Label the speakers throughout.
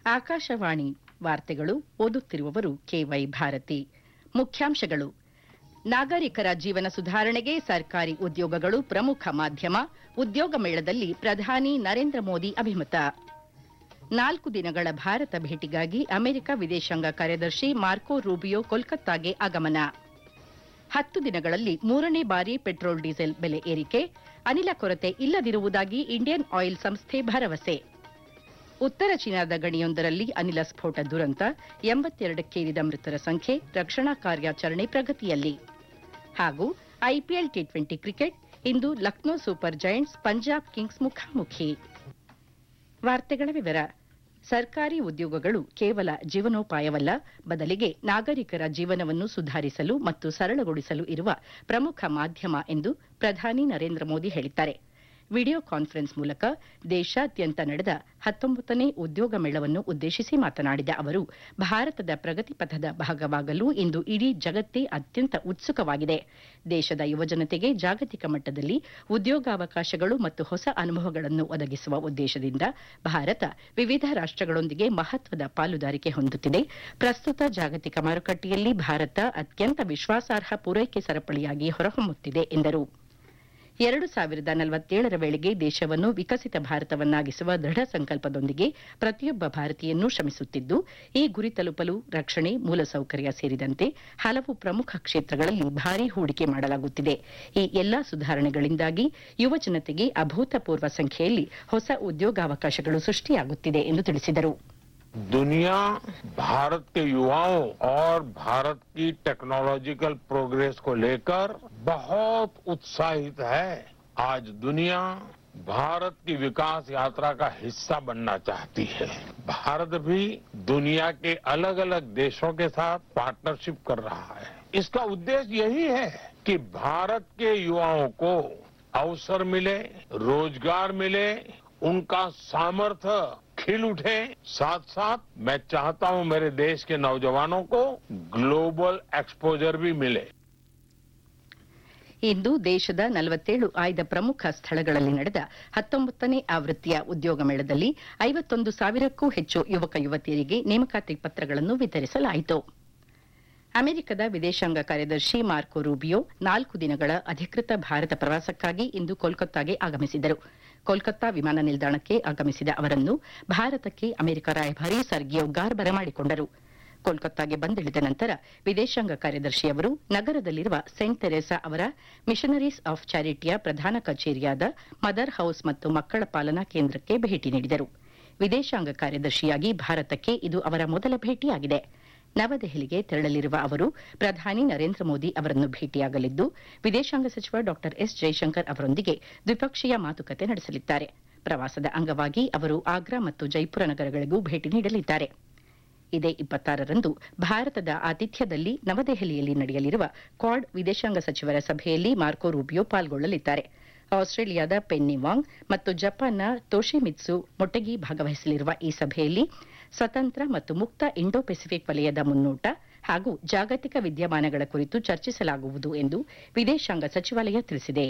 Speaker 1: ಆಕಾಶವಾಣಿ ವಾರ್ತೆಗಳು ಓದುತ್ತಿರುವವರು ಕೆವೈ ಭಾರತಿ ಮುಖ್ಯಾಂಶಗಳು ನಾಗರಿಕರ ಜೀವನ ಸುಧಾರಣೆಗೆ ಸರ್ಕಾರಿ ಉದ್ಯೋಗಗಳು ಪ್ರಮುಖ ಮಾಧ್ಯಮ ಉದ್ಯೋಗ ಮೇಳದಲ್ಲಿ ಪ್ರಧಾನಿ ನರೇಂದ್ರ ಮೋದಿ ಅಭಿಮತ ನಾಲ್ಕು ದಿನಗಳ ಭಾರತ ಭೇಟಿಗಾಗಿ ಅಮೆರಿಕ ವಿದೇಶಾಂಗ ಕಾರ್ಯದರ್ಶಿ ಮಾರ್ಕೊ ರೂಬಿಯೋ ಕೋಲ್ಕತ್ತಾಗೆ ಆಗಮನ ಹತ್ತು ದಿನಗಳಲ್ಲಿ ಮೂರನೇ ಬಾರಿ ಪೆಟ್ರೋಲ್ ಡೀಸೆಲ್ ಬೆಲೆ ಏರಿಕೆ ಅನಿಲ ಕೊರತೆ ಇಲ್ಲದಿರುವುದಾಗಿ ಇಂಡಿಯನ್ ಆಯಿಲ್ ಸಂಸ್ಥೆ ಭರವಸೆ ಉತ್ತರ ಚೀನಾದ ಗಣಿಯೊಂದರಲ್ಲಿ ಅನಿಲ ಸ್ಫೋಟ ದುರಂತ ಎಂಬತ್ತೆರಡಕ್ಕೇರಿದ ಮೃತರ ಸಂಖ್ಯೆ ರಕ್ಷಣಾ ಕಾರ್ಯಾಚರಣೆ ಪ್ರಗತಿಯಲ್ಲಿ ಹಾಗೂ ಐಪಿಎಲ್ ಟಿ ಟ್ವೆಂಟಿ ಕ್ರಿಕೆಟ್ ಇಂದು Lucknow Super Giants Punjab Kings ಮುಖಾಮುಖಿ ವಾರ್ತೆಗಳ ವಿವರ ಸರ್ಕಾರಿ ಉದ್ಯೋಗಗಳು ಕೇವಲ ಜೀವನೋಪಾಯವಲ್ಲ ಬದಲಿಗೆ ನಾಗರಿಕರ ಜೀವನವನ್ನು ಸುಧಾರಿಸಲು ಮತ್ತು ಸರಳಗೊಳಿಸಲು ಇರುವ ಪ್ರಮುಖ ಮಾಧ್ಯಮ ಎಂದು ಪ್ರಧಾನಿ ನರೇಂದ್ರ ಮೋದಿ ಹೇಳಿದ್ದಾರೆ ವಿಡಿಯೋ ಕಾನ್ಫರೆನ್ಸ್ ಮೂಲಕ ದೇಶಾದ್ಯಂತ ನಡೆದ ಹತ್ತೊಂಬತ್ತನೇ ಉದ್ಯೋಗ ಮೇಳವನ್ನು ಉದ್ದೇಶಿಸಿ ಮಾತನಾಡಿದ ಅವರು ಭಾರತದ ಪ್ರಗತಿ ಪಥದ ಭಾಗವಾಗಲು ಇಂದು ಇಡೀ ಜಗತ್ತೇ ಅತ್ಯಂತ ಉತ್ಸುಕವಾಗಿದೆ ದೇಶದ ಯುವಜನತೆಗೆ ಜಾಗತಿಕ ಮಟ್ಟದಲ್ಲಿ ಉದ್ಯೋಗಾವಕಾಶಗಳು ಮತ್ತು ಹೊಸ ಅನುಭವಗಳನ್ನು ಒದಗಿಸುವ ಉದ್ದೇಶದಿಂದ ಭಾರತ ವಿವಿಧ ರಾಷ್ಟಗಳೊಂದಿಗೆ ಮಹತ್ವದ ಪಾಲುದಾರಿಕೆ ಹೊಂದುತ್ತಿದೆ ಪ್ರಸ್ತುತ ಜಾಗತಿಕ ಮಾರುಕಟ್ಟೆಯಲ್ಲಿ ಭಾರತ ಅತ್ಯಂತ ವಿಶ್ವಾಸಾರ್ಹ ಪೂರೈಕೆ ಸರಪಳಿಯಾಗಿ ಹೊರಹೊಮ್ಮುತ್ತಿದೆ ಎಂದರು ಎರಡು ಸಾವಿರದ ನಲವತ್ತೇಳರ ವೇಳೆಗೆ ದೇಶವನ್ನು ವಿಕಸಿತ ಭಾರತವನ್ನಾಗಿಸುವ ದೃಢ ಸಂಕಲ್ಪದೊಂದಿಗೆ ಪ್ರತಿಯೊಬ್ಬ ಭಾರತೀಯನ್ನೂ ಶ್ರಮಿಸುತ್ತಿದ್ದು ಈ ಗುರಿ ತಲುಪಲು ರಕ್ಷಣೆ ಮೂಲಸೌಕರ್ಯ ಸೇರಿದಂತೆ ಹಲವು ಪ್ರಮುಖ ಕ್ಷೇತ್ರಗಳಲ್ಲಿ ಭಾರೀ ಹೂಡಿಕೆ ಮಾಡಲಾಗುತ್ತಿದೆ ಈ ಎಲ್ಲಾ ಸುಧಾರಣೆಗಳಿಂದಾಗಿ ಯುವ ಜನತೆಗೆ ಅಭೂತಪೂರ್ವ ಸಂಖ್ಯೆಯಲ್ಲಿ ಹೊಸ ಉದ್ಯೋಗಾವಕಾಶಗಳು ಸೃಷ್ಟಿಯಾಗುತ್ತಿದೆ ಎಂದು ತಿಳಿಸಿದರು
Speaker 2: दुनिया भारत के युवाओं और भारत की टेक्नोलॉजिकल प्रोग्रेस को लेकर बहुत उत्साहित है आज दुनिया भारत की विकास यात्रा का हिस्सा बनना चाहती है भारत भी दुनिया के अलग अलग देशों के साथ पार्टनरशिप कर रहा है इसका उद्देश्य यही है कि भारत के युवाओं को अवसर मिले रोजगार मिले उनका सामर्थ्य खिल उठे साथ साथ मैं चाहता हूं मेरे देश के नौजवानों को ग्लोबल एक्सपोजर भी मिले
Speaker 1: ಇಂದು ದೇಶದ ನಲವತ್ತೇಳು ಆಯ್ದ ಪ್ರಮುಖ ಸ್ಥಳಗಳಲ್ಲಿ ನಡೆದ ಹತ್ತೊಂಬತ್ತನೇ ಆವೃತ್ತಿಯ ಉದ್ಯೋಗ ಮೇಳದಲ್ಲಿ ಐವತ್ತೊಂದು ಸಾವಿರಕ್ಕೂ ಹೆಚ್ಚು ಯುವಕ ಯುವತಿಯರಿಗೆ ನೇಮಕಾತಿ ಪತ್ರಗಳನ್ನು ವಿತರಿಸಲಾಯಿತು ಅಮೆರಿಕದ ವಿದೇಶಾಂಗ ಕಾರ್ಯದರ್ಶಿ ಮಾರ್ಕೊ ರೂಬಿಯೋ ನಾಲ್ಕು ದಿನಗಳ ಅಧಿಕೃತ ಭಾರತ ಪ್ರವಾಸಕ್ಕಾಗಿ ಇಂದು ಕೋಲ್ಕತ್ತಾಗೆ ಆಗಮಿಸಿದರು ಕೋಲ್ಕತ್ತಾ ವಿಮಾನ ನಿಲ್ದಾಣಕ್ಕೆ ಆಗಮಿಸಿದ ಅವರನ್ನು ಭಾರತಕ್ಕೆ ಅಮೆರಿಕ ರಾಯಭಾರಿ ಸರ್ಗಿಯೋ ಗಾರ್ ಬರಮಾಡಿಕೊಂಡರು ಕೋಲ್ಕತ್ತಾಗೆ ಬಂದಿಳಿದ ನಂತರ ವಿದೇಶಾಂಗ ಕಾರ್ಯದರ್ಶಿ ಅವರು ನಗರದಲ್ಲಿರುವ ಸೆಂಟ್ ತೆರೇಸಾ ಅವರ ಮಿಷನರೀಸ್ ಆಫ್ ಚಾರಿಟಿಯ ಪ್ರಧಾನ ಕಚೇರಿಯಾದ ಮದರ್ ಹೌಸ್ ಮತ್ತು ಮಕ್ಕಳ ಪಾಲನಾ ಕೇಂದ್ರಕ್ಕೆ ಭೇಟಿ ನೀಡಿದರು ವಿದೇಶಾಂಗ ಕಾರ್ಯದರ್ಶಿಯಾಗಿ ಭಾರತಕ್ಕೆ ಇದು ಅವರ ಮೊದಲ ಭೇಟಿಯಾಗಿದೆ ನವದೆಹಲಿಗೆ ತೆರಳಲಿರುವ ಅವರು ಪ್ರಧಾನಿ ನರೇಂದ್ರ ಮೋದಿ ಅವರನ್ನು ಭೇಟಿಯಾಗಲಿದ್ದು ವಿದೇಶಾಂಗ ಸಚಿವ ಡಾ ಎಸ್ ಜೈಶಂಕರ್ ಅವರೊಂದಿಗೆ ದ್ವಿಪಕ್ಷೀಯ ಮಾತುಕತೆ ನಡೆಸಲಿದ್ದಾರೆ ಪ್ರವಾಸದ ಅಂಗವಾಗಿ ಅವರು ಆಗ್ರಾ ಮತ್ತು ಜೈಪುರ ನಗರಗಳಿಗೂ ಭೇಟಿ ನೀಡಲಿದ್ದಾರೆ ಇದೇ ಇಪ್ಪತ್ತಾರರಂದು ಭಾರತದ ಆತಿಥ್ಯದಲ್ಲಿ ನವದೆಹಲಿಯಲ್ಲಿ ನಡೆಯಲಿರುವ ಕ್ವಾಡ್ ವಿದೇಶಾಂಗ ಸಚಿವರ ಸಭೆಯಲ್ಲಿ ಮಾರ್ಕೊ ರೂಬಿಯೋ ಪಾಲ್ಗೊಳ್ಳಲಿದ್ದಾರೆ ಆಸ್ಟ್ರೇಲಿಯಾದ ಪೆನ್ನಿ ವಾಂಗ್ ಮತ್ತು ಜಪಾನ್ನ ತೋಶಿಮಿತ್ಸು ಮೊಟೆಗಿ ಭಾಗವಹಿಸಲಿರುವ ಈ ಸಭೆಯಲ್ಲಿ ಸ್ವತಂತ್ರ ಮತ್ತು ಮುಕ್ತ ಇಂಡೋ ಪೆಸಿಫಿಕ್ ವಲಯದ ಮುನ್ನೋಟ ಹಾಗೂ ಜಾಗತಿಕ ವಿದ್ಯಮಾನಗಳ ಕುರಿತು ಚರ್ಚಿಸಲಾಗುವುದು ಎಂದು ವಿದೇಶಾಂಗ ಸಚಿವಾಲಯ ತಿಳಿಸಿದೆ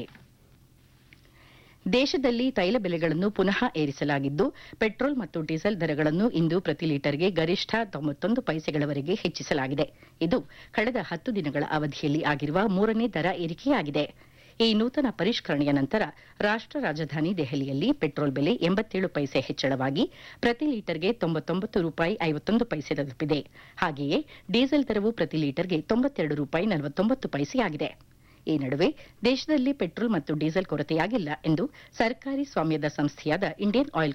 Speaker 1: ದೇಶದಲ್ಲಿ ತೈಲ ಬೆಲೆಗಳನ್ನು ಪುನಃ ಏರಿಸಲಾಗಿದ್ದು ಪೆಟ್ರೋಲ್ ಮತ್ತು ಡೀಸೆಲ್ ದರಗಳನ್ನು ಇಂದು ಪ್ರತಿ ಲೀಟರ್ಗೆ ಗರಿಷ್ಠ ತೊಂಬತ್ತೊಂದು ಪೈಸೆಗಳವರೆಗೆ ಹೆಚ್ಚಿಸಲಾಗಿದೆ ಇದು ಕಳೆದ ಹತ್ತು ದಿನಗಳ ಅವಧಿಯಲ್ಲಿ ಆಗಿರುವ ಮೂರನೇ ದರ ಏರಿಕೆಯಾಗಿದೆ ಈ ನೂತನ ಪರಿಷ್ಕರಣೆಯ ನಂತರ ರಾಷ್ಟ ರಾಜಧಾನಿ ದೆಹಲಿಯಲ್ಲಿ ಪೆಟ್ರೋಲ್ ಬೆಲೆ ಎಂಬತ್ತೇಳು ಪೈಸೆ ಹೆಚ್ಚಳವಾಗಿ ಪ್ರತಿ ಲೀಟರ್ಗೆ ತೊಂಬತ್ತೊಂಬತ್ತು ರೂಪಾಯಿ ಐವತ್ತೊಂದು ಪೈಸೆ ತಲುಪಿದೆ ಹಾಗೆಯೇ ಡೀಸೆಲ್ ದರವು ಪ್ರತಿ ಲೀಟರ್ಗೆ ತೊಂಬತ್ತೆರಡು ರೂಪಾಯಿ ನಲವತ್ತೊಂಬತ್ತು ಪೈಸೆಯಾಗಿದೆ ಈ ನಡುವೆ ದೇಶದಲ್ಲಿ ಪೆಟ್ರೋಲ್ ಮತ್ತು ಡೀಸೆಲ್ ಕೊರತೆಯಾಗಿಲ್ಲ ಎಂದು ಸರ್ಕಾರಿ ಸ್ವಾಮ್ಯದ ಸಂಸ್ಥೆಯಾದ ಇಂಡಿಯನ್ ಆಯಿಲ್